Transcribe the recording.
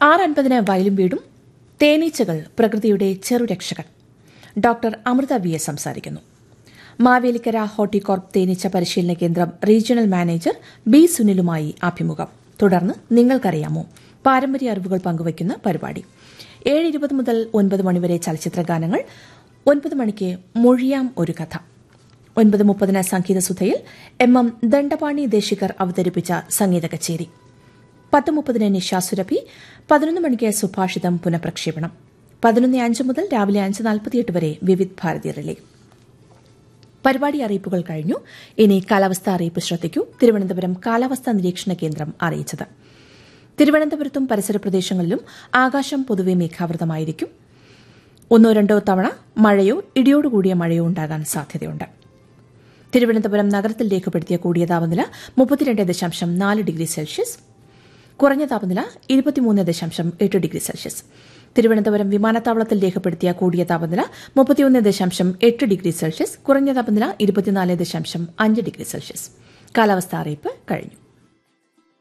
ആറ് അൻപതിന് വയലും വീടും തേനീച്ചകൾ പ്രകൃതിയുടെ ചെറുരക്ഷകൻ ഡോക്ടർ അമൃത വി എസ് സംസാരിക്കുന്നു മാവേലിക്കര ഹോർട്ടികോർപ്പ് തേനീച്ച പരിശീലന കേന്ദ്രം റീജിയണൽ മാനേജർ ബി സുനിലുമായി അഭിമുഖം തുടർന്ന് നിങ്ങൾക്കറിയാമോ പാരമ്പര്യ അറിവുകൾ പങ്കുവയ്ക്കുന്ന പരിപാടി ഏഴ് ഇരുപത് മുതൽ ഒൻപത് മണിവരെ ചലച്ചിത്ര ഗാനങ്ങൾ ഒൻപത് മണിക്ക് മൊഴിയാം ഒരു കഥ ഒൻപത് മുപ്പതിന് സംഗീത സുധയിൽ എം എം ദണ്ഡപാണി ദേശികർ അവതരിപ്പിച്ച സംഗീത കച്ചേരി പത്ത് മുപ്പതിന് നിശാസുരഭി പതിനൊന്ന് മണിക്ക് സുഭാഷിതം പുനഃപ്രക്ഷേപണം പതിനൊന്ന് അഞ്ച് മുതൽ രാവിലെ അഞ്ച് നാൽപ്പത്തിയെട്ട് വരെ വിവിധ് ഭാരതി റിലേ പരിപാടി അറിയിപ്പുകൾ കഴിഞ്ഞു ഇനി കാലാവസ്ഥ അറിയിപ്പ് ശ്രദ്ധിക്കൂ തിരുവനന്തപുരം കാലാവസ്ഥാ നിരീക്ഷണ കേന്ദ്രം അറിയിച്ചത് തിരുവനന്തപുരത്തും പരിസര പ്രദേശങ്ങളിലും ആകാശം പൊതുവെ മേഘാവൃതമായിരിക്കും ഒന്നോ രണ്ടോ തവണ മഴയോ ഇടിയോടുകൂടിയ മഴയോ ഉണ്ടാകാൻ സാധ്യതയുണ്ട് തിരുവനന്തപുരം നഗരത്തിൽ രേഖപ്പെടുത്തിയ കൂടിയ താപനില മുപ്പത്തിരണ്ട് ദശാംശം നാല് ഡിഗ്രി സെൽഷ്യസ് കുറഞ്ഞ താപനില ഇരുപത്തിമൂന്ന് ദശാംശം എട്ട് ഡിഗ്രി സെൽഷ്യസ് തിരുവനന്തപുരം വിമാനത്താവളത്തിൽ രേഖപ്പെടുത്തിയ കൂടിയ താപനില മുപ്പത്തിയൊന്ന് ദശാംശം എട്ട് ഡിഗ്രി സെൽഷ്യസ് കുറഞ്ഞ താപനില ഇരുപത്തിനാല് ദശാംശം അഞ്ച് ഡിഗ്രി സെൽഷ്യസ് കാലാവസ്ഥാ അറിയിപ്പ് കഴിഞ്ഞു